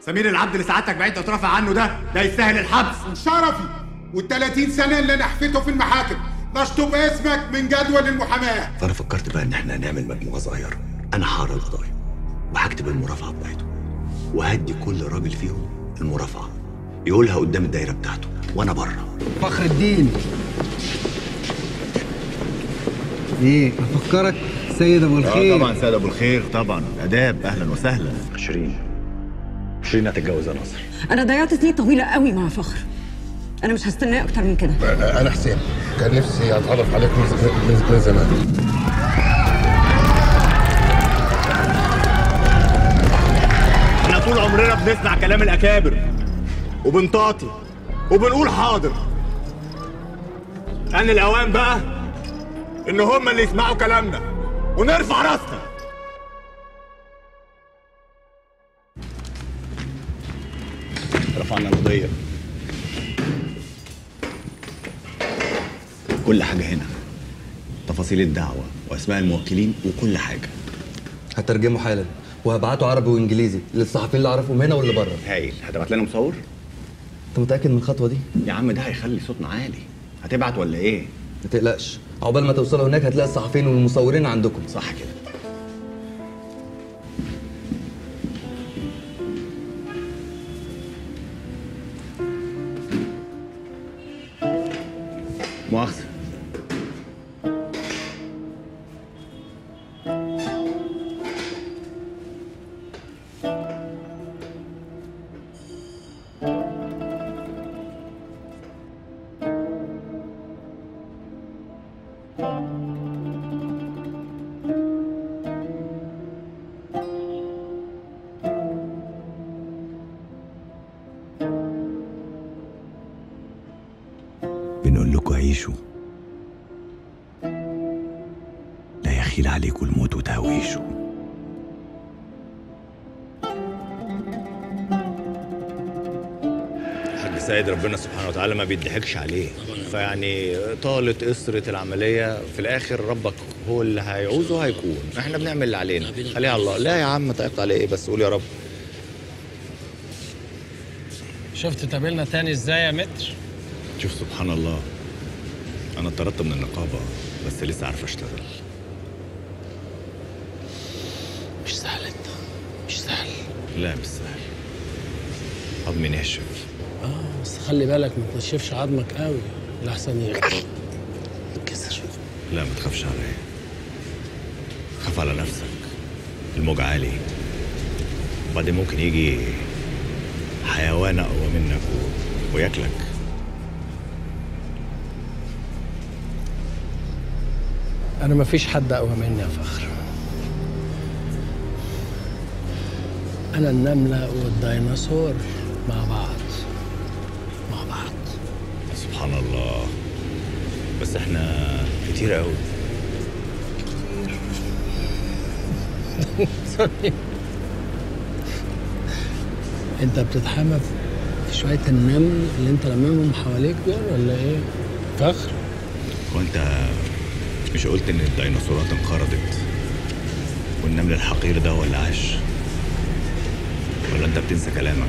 سمير العبد اللي سعادتك بعيد تترافع عنه ده ده يستاهل الحبس شرفي وال30 سنه اللي انا حفيته في المحاكم مشطوب اسمك من جدول المحاماه فانا فكرت بقى ان احنا هنعمل مجموعه صغيره انا هقرا القضايا وهكتب المرافعه بتاعته وهدي كل راجل فيهم المرافعه يقولها قدام الدايره بتاعته وانا بره فخر الدين ايه افكرك سيد ابو الخير اه طبعا سيد ابو الخير طبعا اداب اهلا وسهلا شيرين شيرين هتتجوز يا ناصر انا ضيعت سنين طويله قوي مع فخر انا مش هستناه اكتر من كده انا حسين كان نفسي اتعرف عليك من من- من زمان احنا طول عمرنا بنسمع كلام الاكابر وبنطاطي وبنقول حاضر ان الاوان بقى ان هم اللي يسمعوا كلامنا ونرفع راسنا رفعنا القضيه كل حاجه هنا تفاصيل الدعوه واسماء الموكلين وكل حاجه هترجمه حالا وهبعته عربي وانجليزي للصحفيين اللي اعرفهم هنا واللي بره هايل هتبعت لنا مصور انت متاكد من الخطوه دي يا عم ده هيخلي صوتنا عالي هتبعت ولا ايه ما تقلقش عقبال ما توصلوا هناك هتلاقي الصحفيين والمصورين عندكم صح كده مؤاخذة بنقول لكم عيشوا لا يخيل عليكم الموت وتهويشوا الحاج سيد ربنا سبحانه وتعالى ما بيضحكش عليه فيعني طالت قصرة العملية في الآخر ربك هو اللي هيعوزه هيكون احنا بنعمل اللي علينا خليها على الله لا يا عم تعبت على ايه بس قول يا رب شفت تقابلنا تاني ازاي يا متر شوف سبحان الله انا اتطردت من النقابة بس لسه عارف اشتغل مش سهل انت مش سهل لا مش سهل عظمي ناشف اه بس خلي بالك ما تنشفش عظمك قوي لحسن يتكسر لا ما تخافش عليا خاف على نفسك الموج عالي وبعدين ممكن يجي حيوان اقوى منك و... وياكلك انا ما فيش حد اقوى مني يا فخر انا النمله والديناصور مع بعض مع بعض سبحان الله بس احنا كتير قوي سوري انت بتتحمى في شويه النمل اللي انت لممهم حواليك دول ولا ايه فخر وانت مش قلت ان الديناصورات انقرضت والنمل الحقير ده هو اللي عاش ولا انت بتنسى كلامك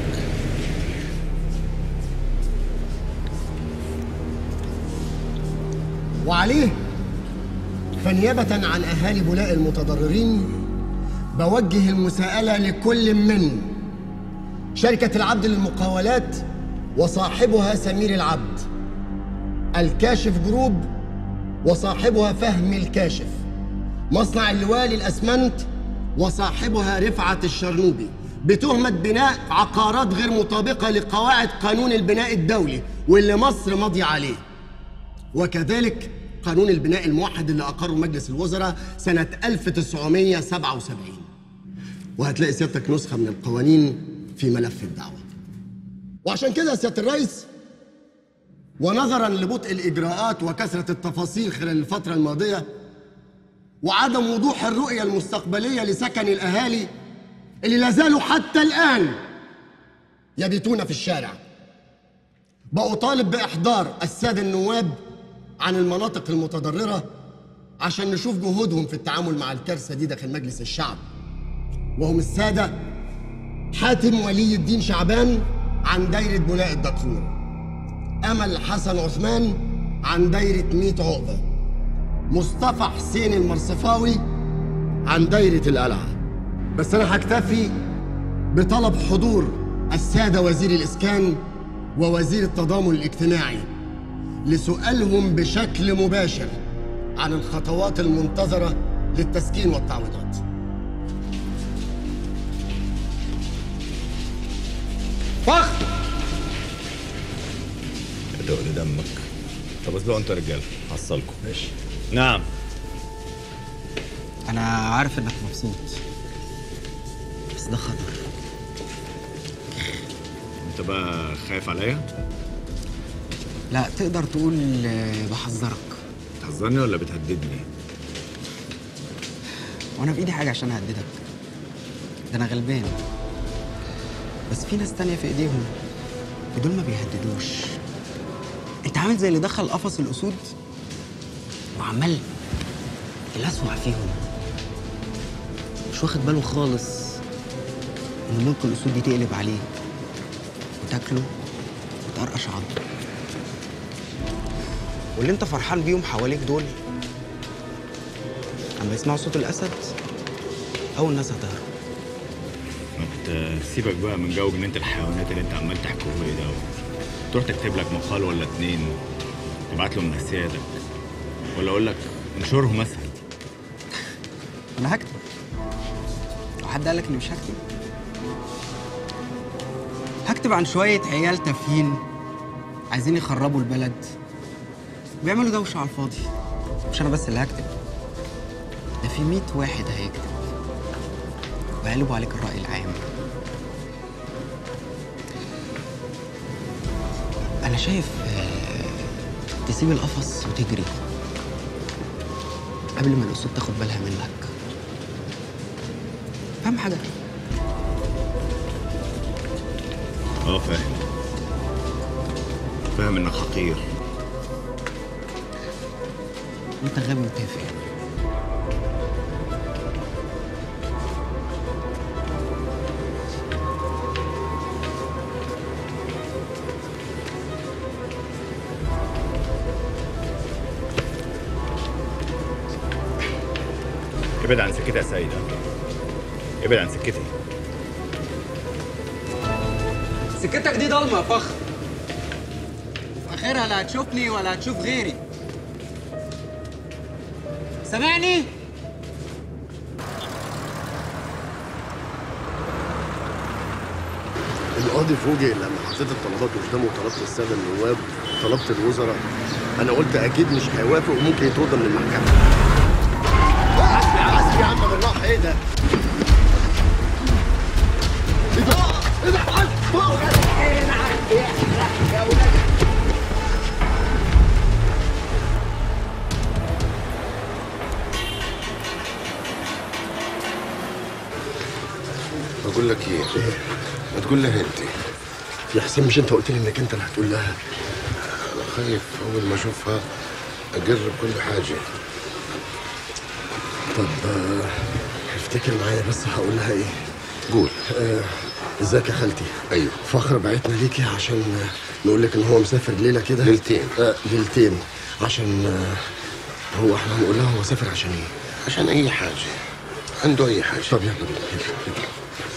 وعليه فنيابة عن أهالي بولاء المتضررين بوجه المساءلة لكل من شركة العبد للمقاولات وصاحبها سمير العبد الكاشف جروب وصاحبها فهمي الكاشف مصنع اللواء للأسمنت وصاحبها رفعة الشرنوبي بتهمة بناء عقارات غير مطابقة لقواعد قانون البناء الدولي واللي مصر ماضية عليه وكذلك قانون البناء الموحد اللي أقره مجلس الوزراء سنة 1977 وهتلاقي سيادتك نسخة من القوانين في ملف الدعوة وعشان كده يا سيادة الرئيس ونظرا لبطء الإجراءات وكثرة التفاصيل خلال الفترة الماضية وعدم وضوح الرؤية المستقبلية لسكن الأهالي اللي لازالوا حتى الآن يبيتون في الشارع بأطالب بإحضار السادة النواب عن المناطق المتضررة عشان نشوف جهودهم في التعامل مع الكارثة دي داخل مجلس الشعب وهم السادة حاتم ولي الدين شعبان عن دايرة بولاق الدكرور أمل حسن عثمان عن دايرة ميت عقبة مصطفى حسين المرصفاوي عن دايرة القلعة بس أنا هكتفي بطلب حضور السادة وزير الإسكان ووزير التضامن الاجتماعي لسؤالهم بشكل مباشر عن الخطوات المنتظرة للتسكين والتعويضات فخر تقل دمك طب اسبقوا انتوا يا رجاله حصلكم ماشي نعم انا عارف انك مبسوط بس ده خطر انت بقى خايف عليا لا تقدر تقول آه، بحذرك بتحذرني ولا بتهددني وانا في ايدي حاجه عشان اهددك ده انا غلبان بس في ناس تانية في ايديهم ودول ما بيهددوش انت عامل زي اللي دخل قفص الاسود وعمال يلسوع فيهم مش واخد باله خالص ان ممكن الاسود دي تقلب عليه وتاكله وتقرقش عضه واللي انت فرحان بيهم حواليك دول اما يسمعوا صوت الاسد اول ناس هتهرب ما تسيبك بقى من جو جنينة الحيوانات اللي انت عمال تحكيه لي ده تروح تكتب لك مقال ولا اتنين تبعت له من سيادك ولا اقول لك انشره مثلا انا هكتب وحد قال لك اني مش هكتب هكتب عن شويه عيال تافهين عايزين يخربوا البلد بيعملوا دوشه على الفاضي مش انا بس اللي هكتب ده في 100 واحد هيكتب وهيقلبوا عليك الراي العام انا شايف آه، تسيب القفص وتجري قبل ما الاسود تاخد بالها منك فاهم حاجه اه فاهم فاهم انك حقير انت غبي وتافه ابعد عن سكتي يا سيدة ابعد عن سكتي سكتك دي ضلمه يا فخر في اخرها لا هتشوفني ولا هتشوف غيري سامعني القاضي فوجئ لما حطيت الطلبات قدامه وطلبت الساده النواب طلبت الوزراء انا قلت اكيد مش هيوافق وممكن يطرد من المحكمه عزمي عزمي يا عم بالراحه ايه ده؟ ايه ده؟ ايه ده؟ فوق! يا ولاد بقول لك ايه ما تقول لها انت يا حسين مش انت قلت لي انك انت اللي هتقول لها انا خايف اول ما اشوفها اجرب كل حاجه طب آه، افتكر معايا بس هقول لها ايه قول آه، ازيك يا خالتي ايوه فخر بعتنا ليكي عشان آه، نقول لك ان هو مسافر ليله كده ليلتين. آه ليلتين عشان آه، هو احنا هنقول لها هو سافر عشان ايه عشان اي حاجه عنده اي حاجه طب يلا بينا يلا، يلا.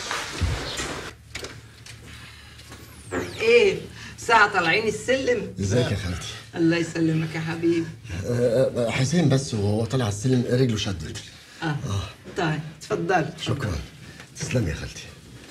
ايه ساعة طالعين السلم ازيك يا خالتي الله يسلمك يا حبيبي آه، آه، حسين بس وهو طالع على السلم رجله شدت اه طيب اتفضل شكرا تسلمي يا خالتي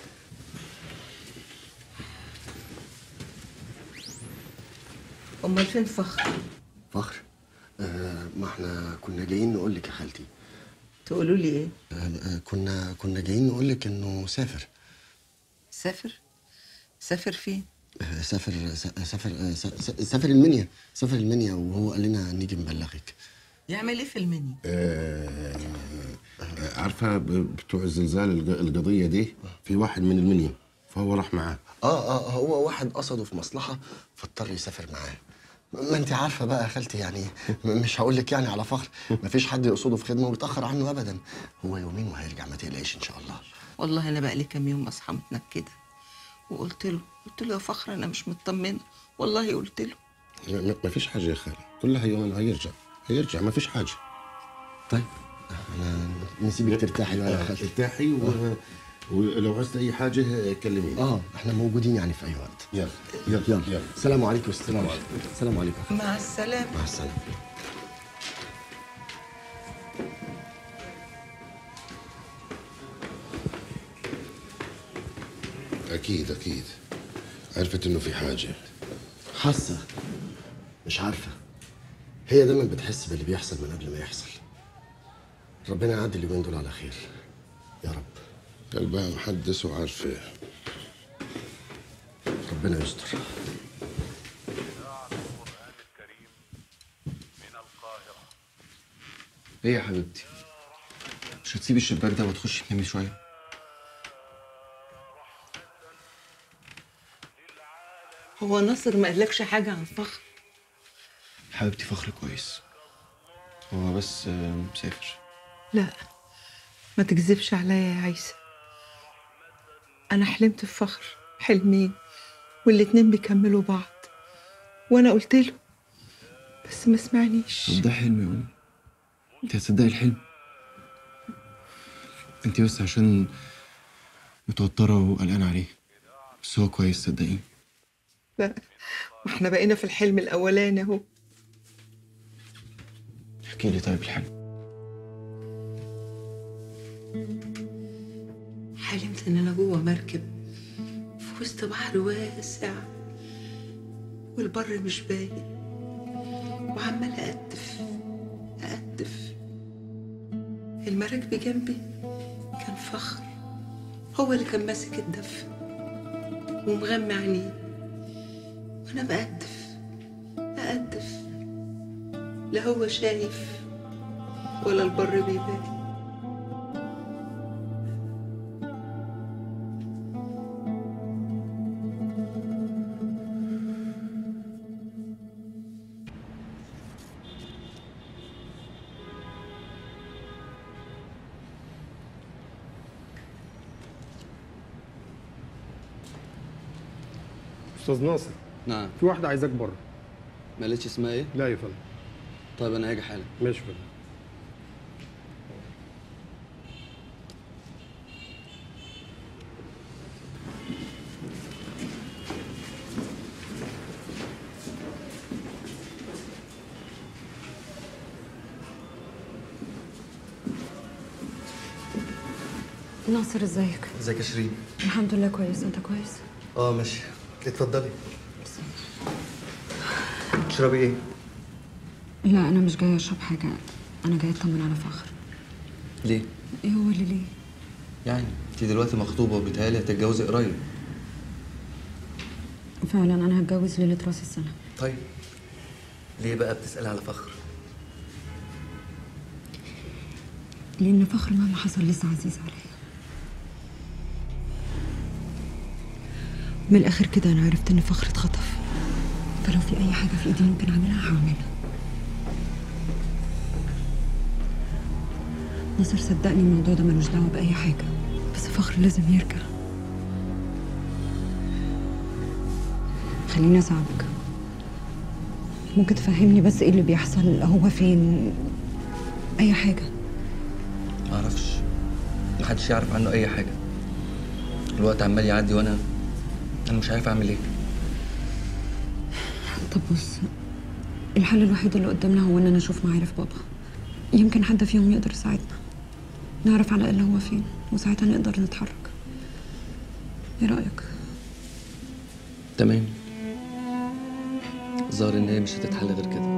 امال فين فخر فخر آه ما احنا كنا جايين نقول لك يا خالتي تقولوا لي ايه آه آه كنا كنا جايين نقول لك انه سافر سافر سافر فين آه سافر سا- سافر آه سا- سا- سافر المنيا سافر المنيا وهو قال لنا نيجي نبلغك يعمل ايه في المنيا آه آه، عارفه ب- بتوع الزلزال الج- القضيه دي في واحد من المنيا فهو راح معاه اه اه هو واحد قصده في مصلحه فاضطر يسافر معاه ما انت عارفه بقى يا خالتي يعني م- مش هقول لك يعني على فخر مفيش حد يقصده في خدمه ويتاخر عنه ابدا هو يومين وهيرجع ما تقلقيش ان شاء الله والله انا بقى لي كام يوم اصحى متنكده وقلت له قلت له يا فخر انا مش مطمنه والله قلت له ما ما فيش حاجه يا خالي كلها يومين هيرجع هيرجع ما فيش حاجه طيب انا نسيبك ترتاحي بقى يا خالتي ارتاحي و... ولو عوزت اي حاجه كلميني اه احنا موجودين يعني في اي وقت يلا يلا يلا, يلا. السلام عليكم السلام عليكم السلام عليكم مع السلامه مع السلامه اكيد اكيد عرفت انه في حاجه حاسه مش عارفه هي دايما بتحس باللي بيحصل من قبل ما يحصل ربنا يعدي اليومين دول على خير يا رب قلبها محدث وعارفه ربنا يستر ايه يا حبيبتي مش هتسيبي الشباك ده وتخشي تنامي شويه هو ناصر ما قالكش حاجه عن فخر حبيبتي فخر كويس هو بس آه، مسافر لا ما تكذبش عليا يا عيسى انا حلمت بفخر حلمين والاتنين بيكملوا بعض وانا قلت له بس ما سمعنيش طب ده حلم يا أم انت هتصدقي الحلم انت بس عشان متوترة وقلقانة عليه بس هو كويس صدقيني لا ما احنا بقينا في الحلم الاولاني اهو احكي لي طيب الحلم حلمت ان انا جوه مركب في وسط بحر واسع والبر مش باين وعمال أقدف أقدف المراكب جنبي كان فخر هو اللي كان ماسك الدف ومغمى عينيه وانا بقدف بقدف لا هو شايف ولا البر بيبان استاذ ناصر نعم في واحده عايزاك بره ما قالتش اسمها ايه؟ لا يا فندم طيب انا هاجي حالا ماشي يا فندم ناصر ازيك ازيك يا شيرين؟ الحمد لله كويس انت كويس اه ماشي اتفضلي تشربي ايه؟ لا انا مش جايه اشرب حاجه انا جايه اطمن على فخر ليه؟ ايه هو اللي ليه يعني انت دلوقتي مخطوبة وبيتهيألي هتتجوزي قريب فعلا انا هتجوز ليله راس السنه طيب ليه بقى بتسألي على فخر؟ لان فخر مهما حصل لسه عزيز عليا من الاخر كده انا عرفت ان فخر اتخطف فلو في اي حاجه في ايدي ممكن اعملها هعملها ناصر صدقني الموضوع ده ملوش دعوه باي حاجه بس فخر لازم يرجع خليني اساعدك ممكن تفهمني بس ايه اللي بيحصل هو فين اي حاجه معرفش محدش يعرف عنه أي حاجة الوقت عمال يعدي وأنا أنا مش عارف أعمل إيه طب بص الحل الوحيد اللي قدامنا هو ان انا اشوف معارف بابا يمكن حد فيهم يقدر يساعدنا نعرف على الاقل هو فين وساعتها نقدر نتحرك ايه رايك تمام الظاهر إن هي مش هتتحل غير كده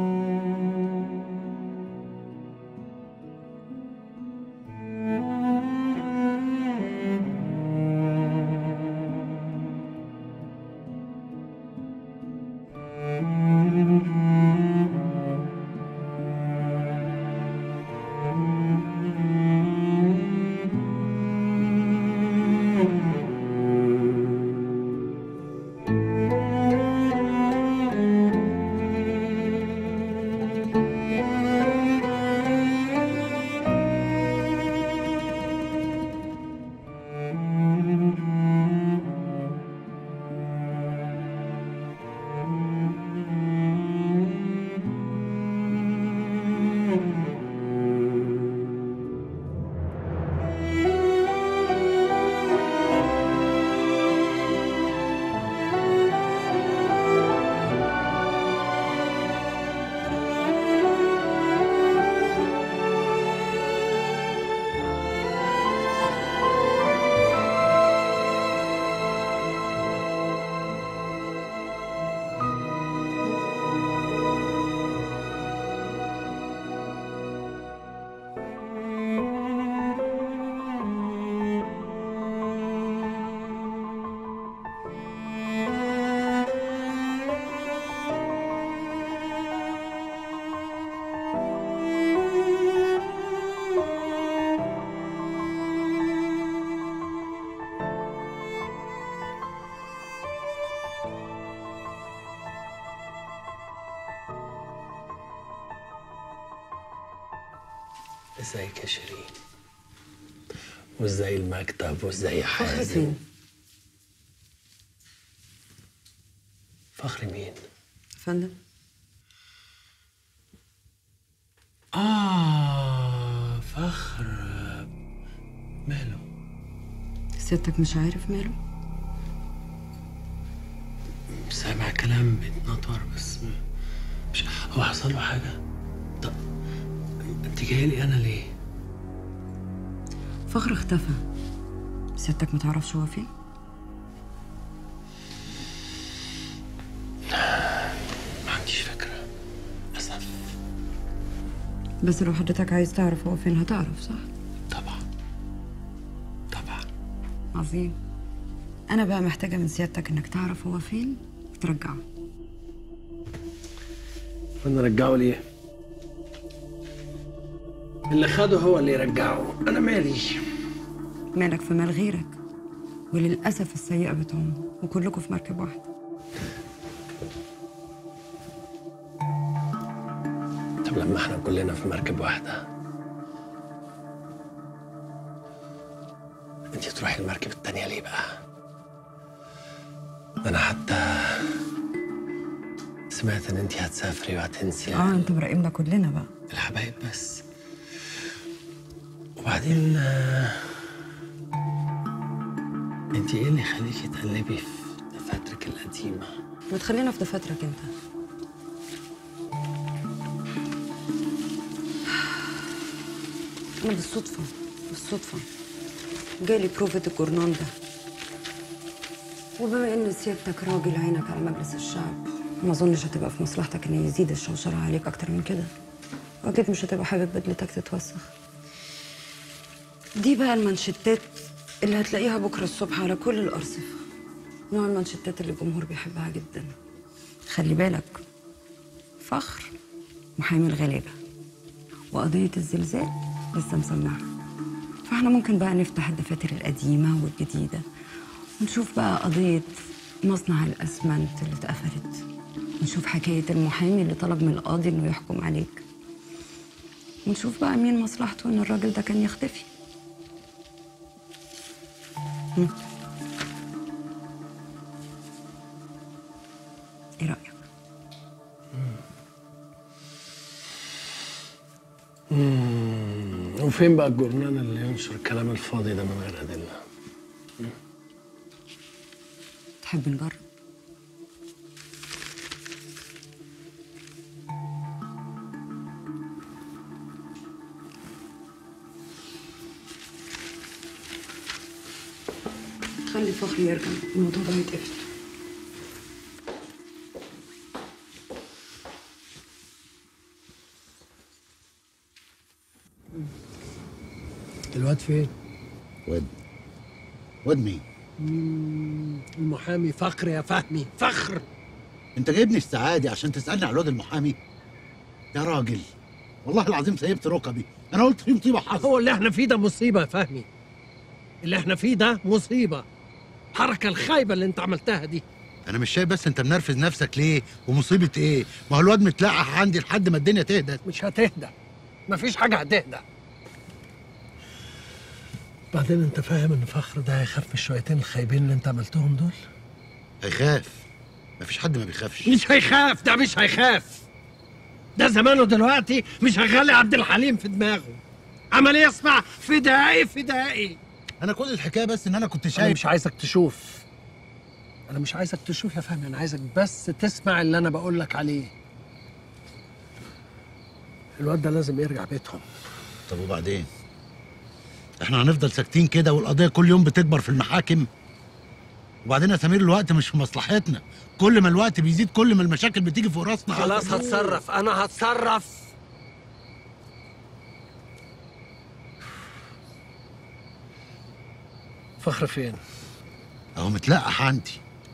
ازيك يا شيرين وازاي المكتب وازاي فخر حازم فين؟ فخر مين؟ فندم اه فخر ماله؟ ستك مش عارف ماله سامع كلام بيتنطور بس م- مش هو حصل له حاجة؟ طب انت جايه لي انا ليه؟ فخر اختفى ستك متعرفش هو فين ما عنديش فكرة للأسف بس لو حضرتك عايز تعرف هو فين هتعرف صح طبعا طبعا عظيم انا بقى محتاجه من سيادتك انك تعرف هو فين وترجعه وانا رجعه ليه؟ اللي خده هو اللي يرجعه انا مالي مالك في مال غيرك وللاسف السيئه بتعوم وكلكم في مركب واحده طب لما احنا كلنا في مركب واحدة انت تروحي المركب التانية ليه بقى؟ انا حتى سمعت ان انت هتسافري وهتنسي اه انت مراقبنا كلنا بقى الحبايب بس وبعدين آه، انت ايه اللي يخليكي تقلبي في دفاترك القديمة؟ ما تخلينا في دفاترك انت انا بالصدفه بالصدفه جالي بروفة الجورنال ده وبما ان سيادتك راجل عينك على مجلس الشعب ما اظنش هتبقى في مصلحتك ان يزيد الشوشره عليك اكتر من كده واكيد مش هتبقى حابب بدلتك تتوسخ دي بقى المانشيتات اللي هتلاقيها بكره الصبح على كل الارصفه نوع المانشيتات اللي الجمهور بيحبها جدا خلي بالك فخر محامي الغلابه وقضيه الزلزال لسه مسمعه فاحنا ممكن بقى نفتح الدفاتر القديمه والجديده ونشوف بقى قضيه مصنع الاسمنت اللي اتقفلت ونشوف حكايه المحامي اللي طلب من القاضي انه يحكم عليك ونشوف بقى مين مصلحته ان الراجل ده كان يختفي هم. ايه رايك مم، وفين بقى الجورنال اللي ينشر الكلام الفاضي ده من غير أدلة؟ تحب نجرب خلي فخر يرجع الموضوع ده يتقفل الواد فين؟ واد واد مين؟ مم، المحامي فخر يا فهمي فخر انت جايبني السعادة عشان تسألني على الواد المحامي يا راجل والله العظيم سيبت ركبي انا قلت في مصيبة حصلت هو اللي احنا فيه ده مصيبة يا فهمي اللي احنا فيه ده مصيبة الحركة الخايبة اللي انت عملتها دي انا مش شايف بس انت منرفز نفسك ليه ومصيبة ايه ما هو الواد متلقح عندي لحد ما الدنيا تهدى مش هتهدى مفيش حاجة هتهدى بعدين انت فاهم ان فخر ده هيخاف من الشويتين الخايبين اللي انت عملتهم دول هيخاف مفيش حد ما بيخافش مش هيخاف ده مش هيخاف ده زمانه دلوقتي مش هيخلي عبد الحليم في دماغه عمال يسمع فدائي فدائي انا كل الحكايه بس ان انا كنت انا شايف مش عايزك تشوف انا مش عايزك تشوف يا فهمي انا عايزك بس تسمع اللي انا بقول لك عليه الواد ده لازم يرجع بيتهم طب وبعدين احنا هنفضل ساكتين كده والقضيه كل يوم بتكبر في المحاكم وبعدين يا سمير الوقت مش في مصلحتنا كل ما الوقت بيزيد كل ما المشاكل بتيجي فوق راسنا خلاص هتصرف انا هتصرف فخر فين اهو متلقح عندي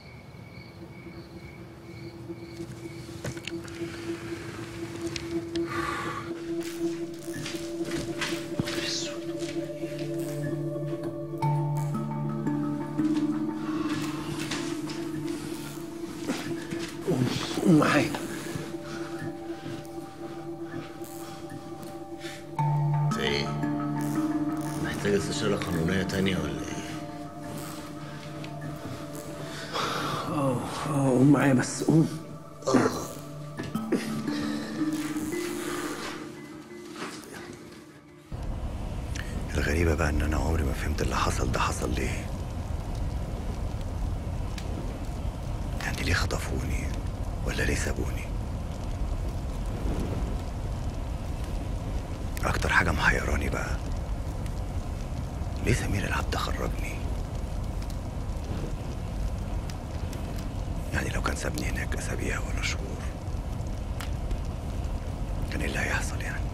قوم معايا ايه أسئلة قانونية تانية ولا إيه؟ اه اه قوم معايا بس قوم الغريبة بقى إن أنا عمري ما فهمت اللي حصل ده حصل ليه يعني ليه خطفوني ولا ليه سابوني أكتر حاجة محيراني بقى ليه سمير العبد خرجني يعني لو كان سابني هناك أسابيع ولا شهور كان إيه اللي هيحصل يعني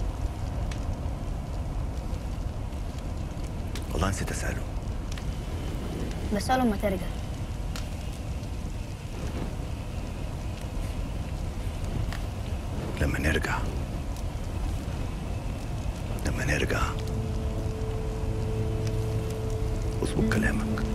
والله نسيت أسأله بسأله لما ترجع لما نرجع لما نرجع اظبط كلامك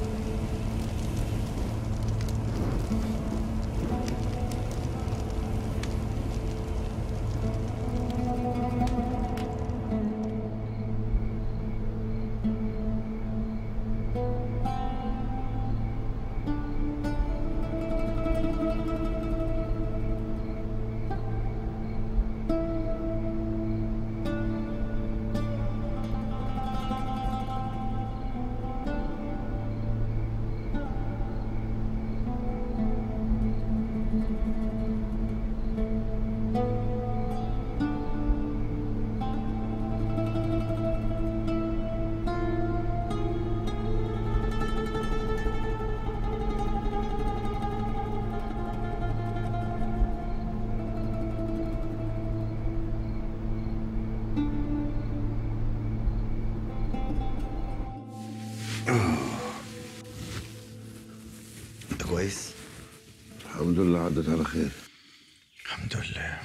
انت كويس؟ الحمد لله عدت على خير الحمد لله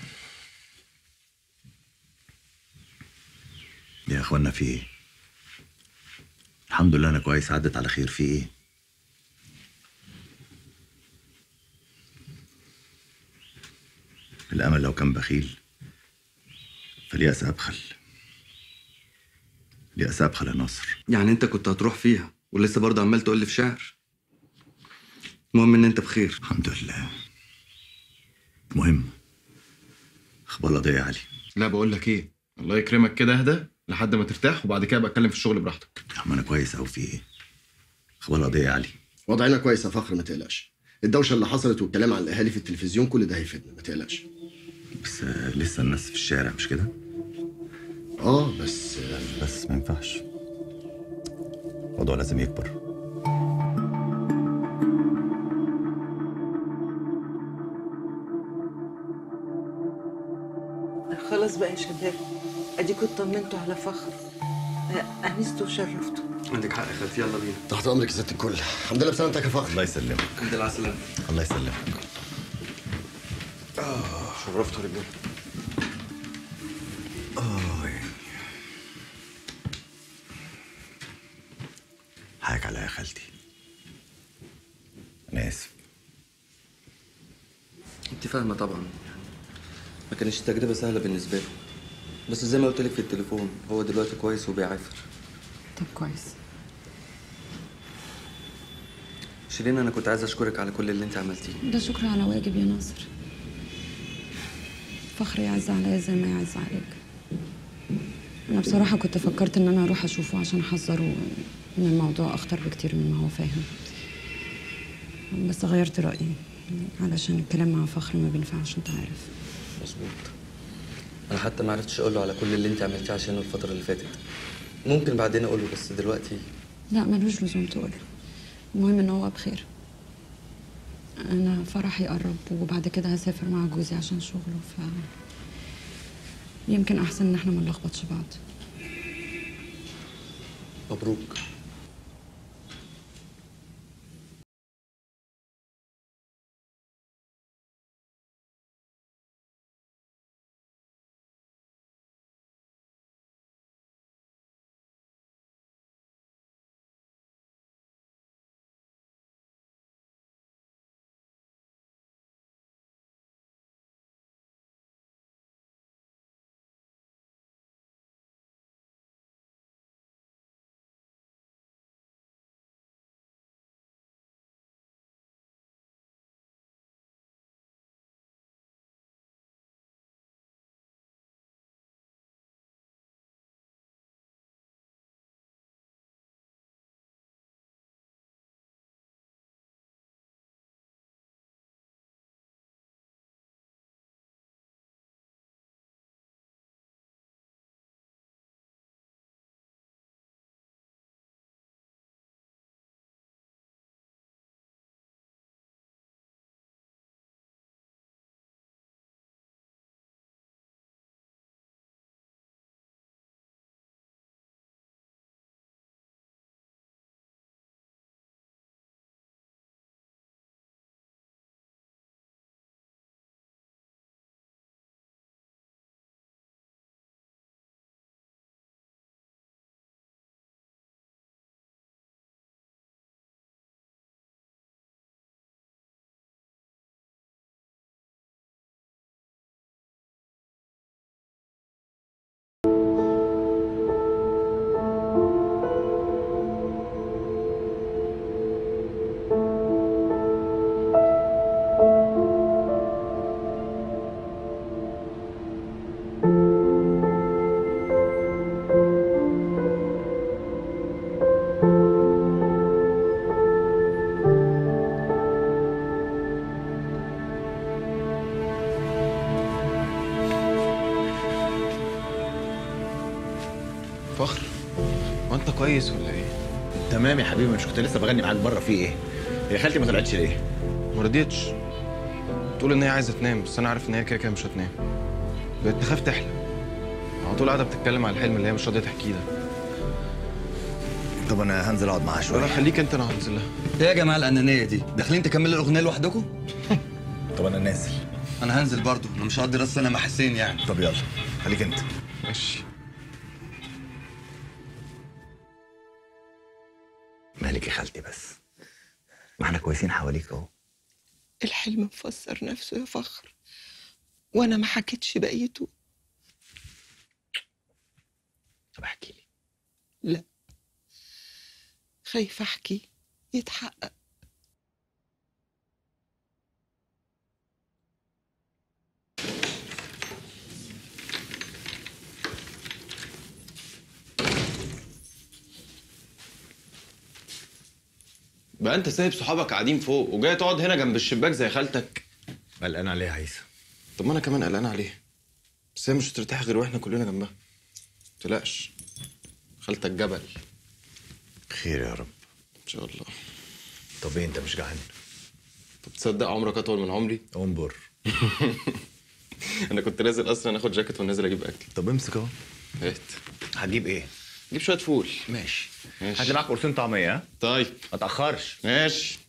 يا اخوانا في ايه؟ الحمد لله انا كويس عدت على خير في ايه؟ الامل لو كان بخيل فاليأس ابخل اليأس ابخل يا ناصر يعني انت كنت هتروح فيها ولسه برضه عمال تقول لي في شعر المهم ان انت بخير الحمد لله مهم اخبار القضية يا علي لا بقول لك ايه الله يكرمك كده اهدى لحد ما ترتاح وبعد كده بقى اتكلم في الشغل براحتك يا عم انا كويس او في ايه؟ اخبار القضية يا علي وضعنا كويس يا فخر ما تقلقش الدوشه اللي حصلت والكلام عن الاهالي في التلفزيون كل ده هيفيدنا ما تقلقش بس آه، لسه الناس في الشارع مش كده؟ اه بس بس ما ينفعش الموضوع لازم يكبر خلاص بقى يا شباب اديكوا اطمنتوا على فخر آه، انستوا وشرفتوا عندك حق يا خالتي يلا بينا تحت امرك يا ست الكل الحمد لله بسلامتك يا فخر الله يسلمك الحمد لله على السلامه الله يسلمك شرفتوا يا رجاله اه يعني حقك عليا يا خالتي انا اسف انت فاهمه طبعا ما كانتش تجربه سهله بالنسبه له بس زي ما قلت لك في التليفون هو دلوقتي كويس وبيعافر طب كويس شيرين انا كنت عايز اشكرك على كل اللي انت عملتيه ده شكر على واجب يا ناصر فخر يعز عليا زي ما يعز عليك انا بصراحه كنت فكرت ان انا اروح اشوفه عشان احذره ان الموضوع اخطر بكتير مما هو فاهم بس غيرت رايي علشان الكلام مع فخر ما بينفعش انت عارف مظبوط انا حتى ما عرفتش اقول له على كل اللي انت عملتيه عشانه الفتره اللي فاتت ممكن بعدين اقول له بس دلوقتي لا ملوش لزوم تقول المهم ان هو بخير انا فرحي قرب وبعد كده هسافر مع جوزي عشان شغله ف يمكن احسن ان احنا ما نلخبطش بعض مبروك كويس ولا ايه تمام يا حبيبي مش كنت لسه بغني معاك بره في ايه هي خالتي ما طلعتش ليه ما رضيتش تقول ان هي عايزه تنام بس انا عارف ان هي كده كده مش هتنام بقت تخاف تحلم على طول قاعده بتتكلم على الحلم اللي هي مش راضيه تحكيه ده طب انا هنزل اقعد معاها شويه لا خليك انت انا هنزل لها ايه يا جماعه الانانيه دي داخلين تكملوا الاغنيه لوحدكم طب انا نازل انا هنزل برضو انا مش هقضي راس سنه مع حسين يعني طب يلا خليك انت ماشي مالك يا خالتي بس ما احنا كويسين حواليك اهو الحلم مفسر نفسه يا فخر وانا ما حكيتش بقيته طب احكي لي لا خايفه احكي يتحقق بقى انت سايب صحابك قاعدين فوق وجاي تقعد هنا جنب الشباك زي خالتك قلقان عليها يا عيسى طب ما انا كمان قلقان عليها بس هي مش هترتاح غير واحنا كلنا جنبها متقلقش خالتك جبل خير يا رب ان شاء الله طب ايه انت مش جعان طب تصدق عمرك اطول من عمري انبر انا كنت نازل اصلا اخد جاكيت ونازل اجيب اكل طب امسك اهو هات هتجيب ايه جيب شويه فول ماشي ماشي هات لي معاك قرصين طعميه ها طيب ما تاخرش ماشي